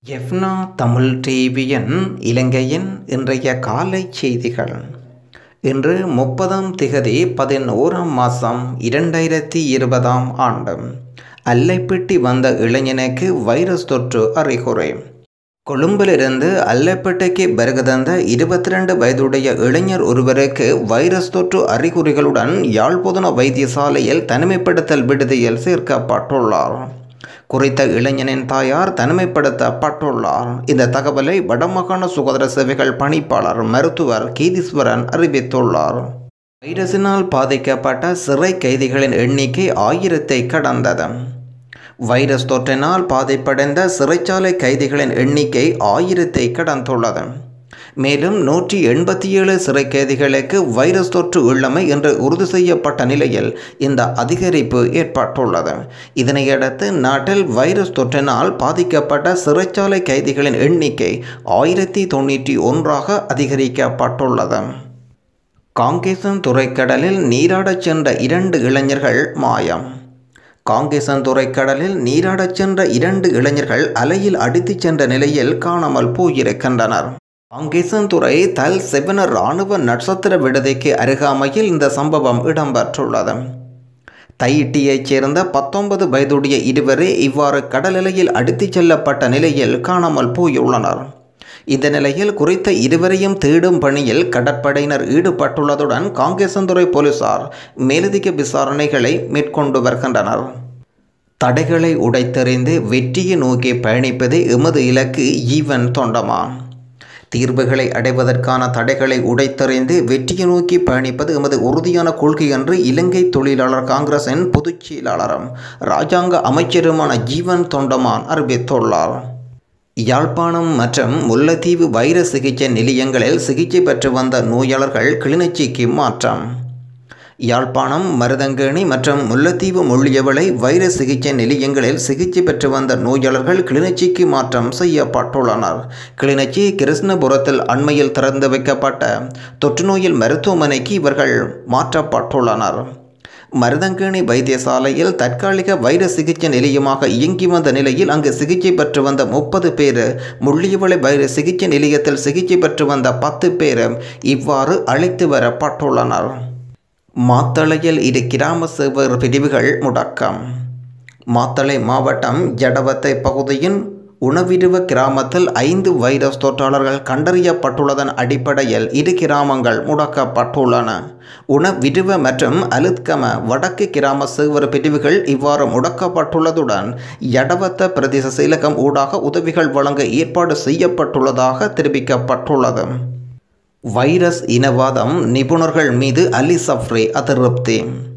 எஃப்னா தமிழ் டிவியின் இலங்கையின் இன்றைய காலை செய்திகள் இன்று முப்பதாம் திகதி பதினோராம் மாதம் இரண்டாயிரத்தி இருபதாம் ஆண்டு அல்லைப்பட்டி வந்த இளைஞனுக்கு வைரஸ் தொற்று அறிகுறி கொழும்பிலிருந்து அல்லைப்பட்டிக்கு வருகை தந்த இருபத்தி ரெண்டு வயதுடைய இளைஞர் ஒருவருக்கு வைரஸ் தொற்று அறிகுறிகளுடன் யாழ்ப்பாண வைத்தியசாலையில் தனிமைப்படுத்தல் விடுதியில் சேர்க்கப்பட்டுள்ளார் குறித்த இளைஞனின் தாயார் தனிமைப்படுத்தப்பட்டுள்ளார் இந்த தகவலை வடமாகாண சுகாதார சேவைகள் பணிப்பாளர் மருத்துவர் கீதீஸ்வரன் அறிவித்துள்ளார் வைரஸினால் பாதிக்கப்பட்ட சிறை கைதிகளின் எண்ணிக்கை ஆயிரத்தை கடந்தது வைரஸ் தொற்றினால் பாதிப்படைந்த சிறைச்சாலை கைதிகளின் எண்ணிக்கை ஆயிரத்தை கடந்துள்ளது மேலும் நூற்றி எண்பத்தி ஏழு சிறை கைதிகளுக்கு வைரஸ் தொற்று உள்ளமை என்று உறுதி செய்யப்பட்ட நிலையில் இந்த அதிகரிப்பு ஏற்பட்டுள்ளது இதனையடுத்து நாட்டில் வைரஸ் தொற்றினால் பாதிக்கப்பட்ட சிறைச்சாலை கைதிகளின் எண்ணிக்கை ஆயிரத்தி தொண்ணூற்றி ஒன்றாக அதிகரிக்கப்பட்டுள்ளது காங்கேசன் துறைக்கடலில் நீராடச் சென்ற இரண்டு இளைஞர்கள் மாயம் காங்கேசன் துறைக்கடலில் நீராடச் சென்ற இரண்டு இளைஞர்கள் அலையில் அடித்துச் சென்ற நிலையில் காணாமல் போயிருக்கின்றனர் காங்கேசன்துறை தல் செவன இராணுவ நட்சத்திர விடுதிக்கு அருகாமையில் இந்த சம்பவம் இடம்பெற்றுள்ளது தையிட்டியைச் சேர்ந்த பத்தொன்பது வயதுடைய இருவரே இவ்வாறு கடலலையில் அடித்துச் செல்லப்பட்ட நிலையில் காணாமல் போயுள்ளனர் இந்த நிலையில் குறித்த இருவரையும் தேடும் பணியில் கடற்படையினர் ஈடுபட்டுள்ளதுடன் காங்கேசன்துறை போலீசார் மேலதிக விசாரணைகளை மேற்கொண்டு வருகின்றனர் தடைகளை உடைத்தெறிந்து வெற்றியை நோக்கி பயணிப்பது எமது இலக்கு ஈவன் தொண்டமான் தீர்வுகளை அடைவதற்கான தடைகளை உடைத்தறிந்து வெற்றியை நோக்கி பயணிப்பது எமது உறுதியான கொள்கை என்று இலங்கை தொழிலாளர் காங்கிரசின் பொதுச் செயலாளரும் இராஜாங்க அமைச்சருமான ஜீவன் தொண்டமான் அறிவித்துள்ளார் யாழ்ப்பாணம் மற்றும் முல்லைத்தீவு வைரஸ் சிகிச்சை நிலையங்களில் சிகிச்சை பெற்று வந்த நோயாளர்கள் கிளிநொச்சிக்கு மாற்றம் யாழ்ப்பாணம் மருதங்கேணி மற்றும் முல்லைத்தீவு மொழியவளை வைரஸ் சிகிச்சை நிலையங்களில் சிகிச்சை பெற்று வந்த நோயாளர்கள் கிளிநொச்சிக்கு மாற்றம் செய்யப்பட்டுள்ளனர் கிளிநொச்சி கிருஷ்ணபுரத்தில் அண்மையில் திறந்து வைக்கப்பட்ட தொற்றுநோயில் மருத்துவமனைக்கு இவர்கள் மாற்றப்பட்டுள்ளனர் மருதங்கேணி வைத்தியசாலையில் தற்காலிக வைரஸ் சிகிச்சை நிலையமாக இயங்கி வந்த நிலையில் அங்கு சிகிச்சை பெற்று வந்த முப்பது பேர் முள்ளியவளை வைரஸ் சிகிச்சை நிலையத்தில் சிகிச்சை பெற்று வந்த பத்து பேர் இவ்வாறு அழைத்து வரப்பட்டுள்ளனர் மாத்தளையில் இரு கிராம சேவர் பிரிவுகள் முடக்கம் மாத்தளை மாவட்டம் ஜடவத்தை பகுதியின் உணவிடுவ கிராமத்தில் ஐந்து வைரஸ் தொற்றாளர்கள் கண்டறியப்பட்டுள்ளதன் அடிப்படையில் இரு கிராமங்கள் முடக்கப்பட்டுள்ளன உணவிடுவ மற்றும் அலுத்கம வடக்கு கிராம சேவர் பிரிவுகள் இவ்வாறு முடக்கப்பட்டுள்ளதுடன் யடவத்த பிரதேச செயலகம் ஊடாக உதவிகள் வழங்க ஏற்பாடு செய்யப்பட்டுள்ளதாக தெரிவிக்கப்பட்டுள்ளது வைரஸ் இனவாதம் நிபுணர்கள் மீது அலி சஃப்ரி அதிருப்தி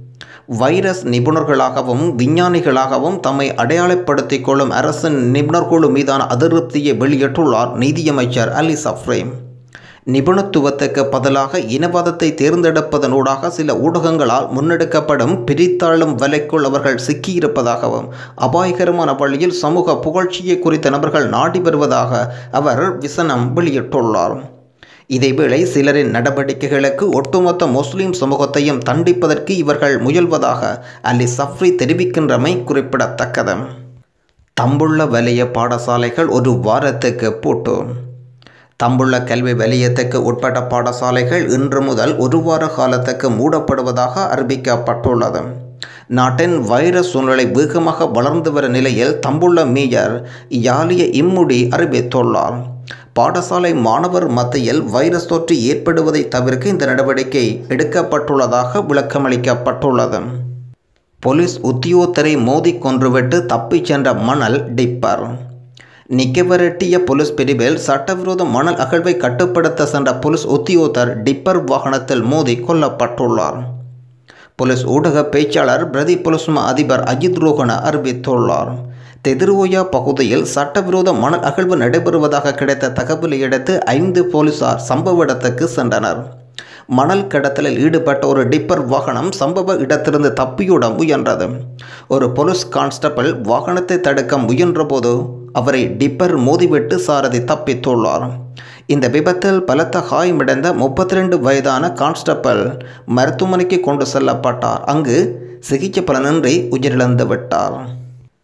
வைரஸ் நிபுணர்களாகவும் விஞ்ஞானிகளாகவும் தம்மை அடையாளப்படுத்திக் கொள்ளும் அரசின் நிபுணர் குழு மீதான அதிருப்தியை வெளியிட்டுள்ளார் நீதியமைச்சர் அலி சஃப்ரி நிபுணத்துவத்துக்கு பதிலாக இனவாதத்தை தேர்ந்தெடுப்பதனூடாக சில ஊடகங்களால் முன்னெடுக்கப்படும் பிரித்தாளும் வலைக்குள் அவர்கள் சிக்கியிருப்பதாகவும் அபாயகரமான வழியில் சமூக புகழ்ச்சியை குறித்த நபர்கள் நாடி வருவதாக அவர் விசனம் வெளியிட்டுள்ளார் இதேவேளை சிலரின் நடவடிக்கைகளுக்கு ஒட்டுமொத்த முஸ்லிம் சமூகத்தையும் தண்டிப்பதற்கு இவர்கள் முயல்வதாக அலி சஃப்ரி தெரிவிக்கின்றமை குறிப்பிடத்தக்கது தம்புள்ள வலய பாடசாலைகள் ஒரு வாரத்துக்கு பூட்டு தம்புள்ள கல்வி வலயத்துக்கு உட்பட்ட பாடசாலைகள் இன்று முதல் ஒரு வார காலத்துக்கு மூடப்படுவதாக அறிவிக்கப்பட்டுள்ளது நாட்டின் வைரஸ் சூழ்நிலை வேகமாக வளர்ந்து வரும் நிலையில் தம்புள்ள மேயர் யாலிய இம்முடி அறிவித்துள்ளார் பாடசாலை மாணவர் மத்தியில் வைரஸ் தொற்று ஏற்படுவதை தவிர்க்க இந்த நடவடிக்கை எடுக்கப்பட்டுள்ளதாக விளக்கமளிக்கப்பட்டுள்ளது போலீஸ் உத்தியோகத்தரை மோதி கொன்றுவிட்டு தப்பிச் சென்ற மணல் டிப்பர் நிக்கவரட்டிய போலீஸ் பிரிவில் சட்டவிரோத மணல் அகழ்வை கட்டுப்படுத்த சென்ற போலீஸ் உத்தியோகத்தர் டிப்பர் வாகனத்தில் மோதி கொல்லப்பட்டுள்ளார் போலீஸ் ஊடக பேச்சாளர் பிரதி போலீஸ் அதிபர் அஜித் ரோஹன அறிவித்துள்ளார் தெதிர்வோயா பகுதியில் சட்டவிரோத மணல் அகழ்வு நடைபெறுவதாக கிடைத்த தகவலை அடுத்து ஐந்து போலீசார் சம்பவ இடத்துக்கு சென்றனர் மணல் கடத்தலில் ஈடுபட்ட ஒரு டிப்பர் வாகனம் சம்பவ இடத்திலிருந்து தப்பியோட முயன்றது ஒரு போலீஸ் கான்ஸ்டபிள் வாகனத்தை தடுக்க முயன்றபோது அவரை டிப்பர் மோதிவிட்டு சாரதி தப்பித்துள்ளார் இந்த விபத்தில் பலத்த காயமடைந்த முப்பத்தி ரெண்டு வயதான கான்ஸ்டபிள் மருத்துவமனைக்கு கொண்டு செல்லப்பட்டார் அங்கு சிகிச்சை பலனின்றி உயிரிழந்து விட்டார்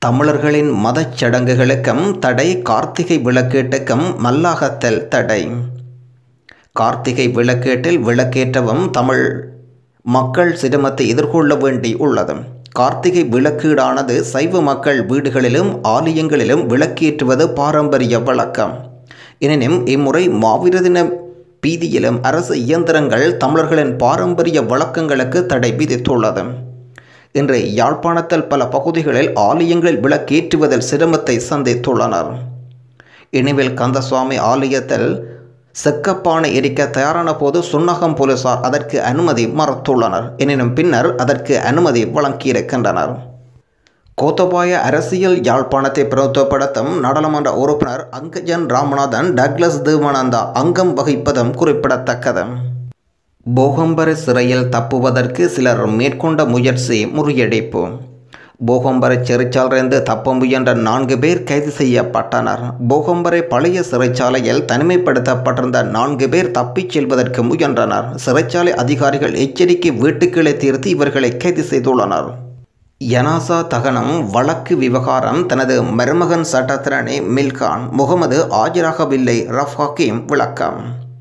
தமிழர்களின் மதச் சடங்குகளுக்கும் தடை கார்த்திகை விளக்கேட்டுக்கும் மல்லாகத்தல் தடை கார்த்திகை விளக்கேட்டில் விளக்கேற்றவும் தமிழ் மக்கள் சிரமத்தை எதிர்கொள்ள வேண்டி உள்ளது கார்த்திகை விளக்கீடானது சைவ மக்கள் வீடுகளிலும் ஆலயங்களிலும் விளக்கேற்றுவது பாரம்பரிய வழக்கம் எனினும் இம்முறை மாவீர தின பீதியிலும் அரசு இயந்திரங்கள் தமிழர்களின் பாரம்பரிய வழக்கங்களுக்கு தடை விதித்துள்ளது இன்று யாழ்ப்பாணத்தில் பல பகுதிகளில் ஆலயங்களில் விளக்கேற்றுவதில் சிரமத்தை சந்தித்துள்ளனர் இனிவில் கந்தசுவாமி ஆலயத்தில் செக்கப்பானை எரிக்க தயாரான போது சுன்னகம் போலீசார் அதற்கு அனுமதி மறுத்துள்ளனர் எனினும் பின்னர் அதற்கு அனுமதி வழங்கியிருக்கின்றனர் கோத்தபாய அரசியல் யாழ்ப்பாணத்தை பிரதித்துவப்படுத்தும் நாடாளுமன்ற உறுப்பினர் அங்கஜன் ராமநாதன் டக்ளஸ் தேவானந்தா அங்கம் வகிப்பதும் குறிப்பிடத்தக்கது போகம்பர சிறையில் தப்புவதற்கு சிலர் மேற்கொண்ட முயற்சி முறியடிப்பு போகம்பரை சிறைச்சாலையிலிருந்து தப்ப முயன்ற நான்கு பேர் கைது செய்யப்பட்டனர் போகம்பரை பழைய சிறைச்சாலையில் தனிமைப்படுத்தப்பட்டிருந்த நான்கு பேர் தப்பிச் செல்வதற்கு முயன்றனர் சிறைச்சாலை அதிகாரிகள் எச்சரிக்கை வீட்டுக்களை தீர்த்து இவர்களை கைது செய்துள்ளனர் யனாசா தகனம் வழக்கு விவகாரம் தனது மருமகன் சட்டத்திரணி மில்கான் முகமது ஆஜராகவில்லை ரஃப் ஹக்கீம் விளக்கம்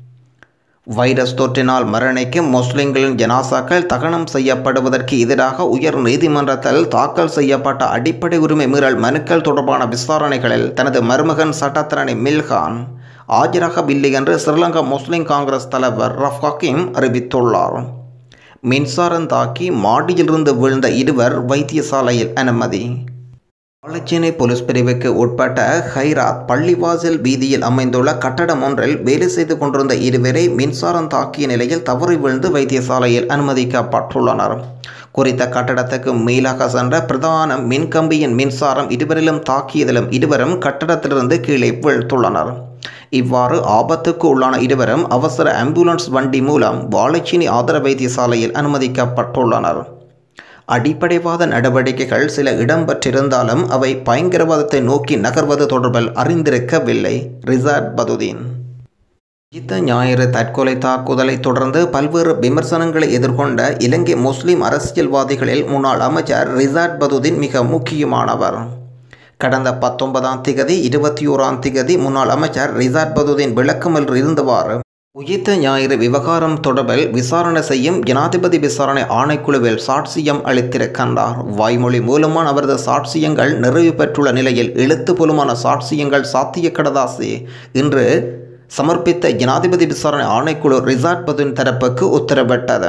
வைரஸ் தொற்றினால் மரணிக்கும் முஸ்லிம்களின் ஜனாசாக்கள் தகனம் செய்யப்படுவதற்கு எதிராக உயர் நீதிமன்றத்தில் தாக்கல் செய்யப்பட்ட அடிப்படை உரிமை மீறல் மனுக்கள் தொடர்பான விசாரணைகளில் தனது மருமகன் சட்டத்திரணி மில்கான் ஆஜராகவில்லை என்று ஸ்ரீலங்கா முஸ்லிம் காங்கிரஸ் தலைவர் ரஃப் ஹக்கீம் அறிவித்துள்ளார் மின்சாரம் தாக்கி மாடியிலிருந்து வீழ்ந்த இருவர் வைத்தியசாலையில் அனுமதி வாழைச்சேனை போலீஸ் பிரிவுக்கு உட்பட்ட ஹைராத் பள்ளிவாசல் வீதியில் அமைந்துள்ள கட்டடம் ஒன்றில் வேலை செய்து கொண்டிருந்த இருவரை மின்சாரம் தாக்கிய நிலையில் தவறி விழுந்து வைத்தியசாலையில் அனுமதிக்கப்பட்டுள்ளனர் குறித்த கட்டடத்துக்கு மேலாக சென்ற பிரதான மின்கம்பியின் மின்சாரம் இருவரிலும் தாக்கியதிலும் இருவரும் கட்டடத்திலிருந்து கீழே வீழ்த்துள்ளனர் இவ்வாறு ஆபத்துக்கு உள்ளான இருவரும் அவசர ஆம்புலன்ஸ் வண்டி மூலம் வாழைச்சேனி ஆதர வைத்தியசாலையில் அனுமதிக்கப்பட்டுள்ளனர் அடிப்படைவாத நடவடிக்கைகள் சில இடம்பெற்றிருந்தாலும் அவை பயங்கரவாதத்தை நோக்கி நகர்வது தொடர்பில் அறிந்திருக்கவில்லை ரிசார்ட் பதுதீன் யுத்த ஞாயிறு தற்கொலை தாக்குதலை தொடர்ந்து பல்வேறு விமர்சனங்களை எதிர்கொண்ட இலங்கை முஸ்லிம் அரசியல்வாதிகளில் முன்னாள் அமைச்சர் ரிசார்ட் பதுதீன் மிக முக்கியமானவர் கடந்த பத்தொன்பதாம் திகதி இருபத்தி ஓராம் திகதி முன்னாள் அமைச்சர் ரிசார்ட் பதுதீன் விளக்கமில் இருந்தவாறு உயிர்த்த ஞாயிறு விவகாரம் தொடர்பில் விசாரணை செய்யும் ஜனாதிபதி விசாரணை ஆணைக்குழுவில் சாட்சியம் அளித்திருக்கின்றார் வாய்மொழி மூலமான அவரது சாட்சியங்கள் நிறைவு பெற்றுள்ள நிலையில் எழுத்துப்பூர்வமான சாட்சியங்கள் சாத்திய கடதாசி இன்று சமர்ப்பித்த ஜனாதிபதி விசாரணை ஆணைக்குழு ரிசார்ட் பதுன் தரப்புக்கு உத்தரவிட்டது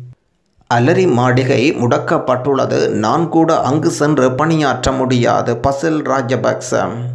அலரி மாளிகை முடக்கப்பட்டுள்ளது நான் கூட அங்கு சென்று பணியாற்ற முடியாது பசில் ராஜபக்ச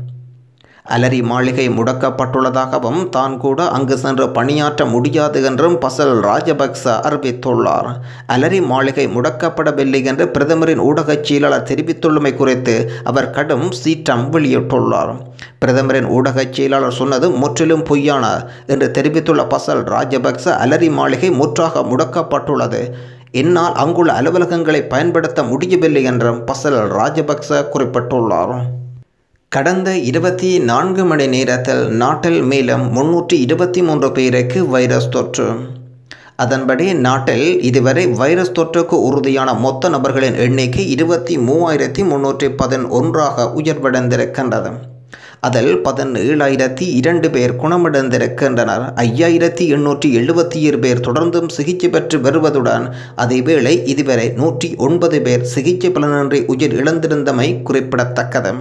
அலரி மாளிகை முடக்கப்பட்டுள்ளதாகவும் தான் கூட அங்கு சென்று பணியாற்ற முடியாது என்றும் பசல் ராஜபக்ச அறிவித்துள்ளார் அலரி மாளிகை முடக்கப்படவில்லை என்று பிரதமரின் ஊடகச் செயலாளர் தெரிவித்துள்ளமை குறித்து அவர் கடும் சீற்றம் வெளியிட்டுள்ளார் பிரதமரின் ஊடகச் செயலாளர் சொன்னது முற்றிலும் பொய்யான என்று தெரிவித்துள்ள பசல் ராஜபக்ச அலரி மாளிகை முற்றாக முடக்கப்பட்டுள்ளது என்னால் அங்குள்ள அலுவலகங்களை பயன்படுத்த முடியவில்லை என்றும் பசல் ராஜபக்ச குறிப்பிட்டுள்ளார் கடந்த இருபத்தி நான்கு மணி நேரத்தில் நாட்டில் மேலும் முன்னூற்றி இருபத்தி மூன்று பேருக்கு வைரஸ் தொற்று அதன்படி நாட்டில் இதுவரை வைரஸ் தொற்றுக்கு உறுதியான மொத்த நபர்களின் எண்ணிக்கை இருபத்தி மூவாயிரத்தி முன்னூற்றி பதினொன்றாக உயர்வடைந்திருக்கின்றது அதில் பதினேழாயிரத்தி இரண்டு பேர் குணமடைந்திருக்கின்றனர் ஐயாயிரத்தி எண்ணூற்றி எழுபத்தி ஏழு பேர் தொடர்ந்தும் சிகிச்சை பெற்று வருவதுடன் அதேவேளை இதுவரை நூற்றி ஒன்பது பேர் சிகிச்சை பலனின்றி உயிர் இழந்திருந்தமை குறிப்பிடத்தக்கது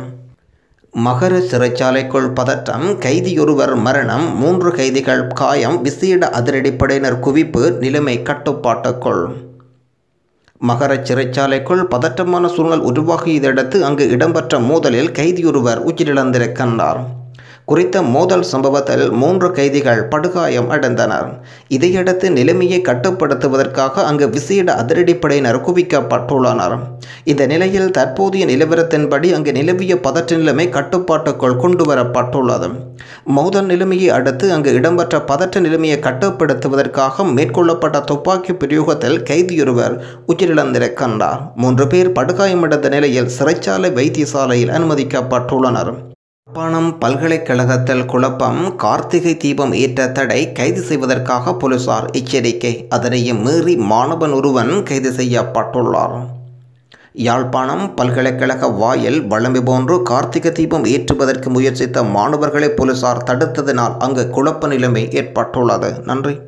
மகர சிறைச்சாலைக்குள் பதற்றம் கைதியொருவர் மரணம் மூன்று கைதிகள் காயம் விசேட அதிரடிப்படையினர் குவிப்பு நிலைமை கட்டுப்பாட்டுக்குள் மகர சிறைச்சாலைக்குள் பதற்றமான சூழல் உருவாகியதையடுத்து அங்கு இடம்பெற்ற மோதலில் கைதியொருவர் உயிரிழந்திருக்கின்றார் குறித்த மோதல் சம்பவத்தில் மூன்று கைதிகள் படுகாயம் அடைந்தனர் இதையடுத்து நிலைமையை கட்டுப்படுத்துவதற்காக அங்கு விசேட அதிரடிப்படையினர் குவிக்கப்பட்டுள்ளனர் இந்த நிலையில் தற்போதைய நிலவரத்தின்படி அங்கு நிலவிய பதற்ற நிலைமை கட்டுப்பாட்டுக்குள் கொண்டு வரப்பட்டுள்ளது மோதல் நிலைமையை அடுத்து அங்கு இடம்பெற்ற பதற்ற நிலைமையை கட்டுப்படுத்துவதற்காக மேற்கொள்ளப்பட்ட துப்பாக்கி பிரயோகத்தில் கைதியொருவர் உயிரிழந்திருக்கின்றார் மூன்று பேர் படுகாயமடைந்த நிலையில் சிறைச்சாலை வைத்தியசாலையில் அனுமதிக்கப்பட்டுள்ளனர் யாழ்ப்பாணம் பல்கலைக்கழகத்தில் குழப்பம் கார்த்திகை தீபம் ஏற்ற தடை கைது செய்வதற்காக போலீசார் எச்சரிக்கை அதனையும் மீறி மாணவன் ஒருவன் கைது செய்யப்பட்டுள்ளார் யாழ்ப்பாணம் பல்கலைக்கழக வாயில் வழமை போன்று கார்த்திகை தீபம் ஏற்றுவதற்கு முயற்சித்த மாணவர்களை போலீசார் தடுத்ததினால் அங்கு குழப்ப நிலைமை ஏற்பட்டுள்ளது நன்றி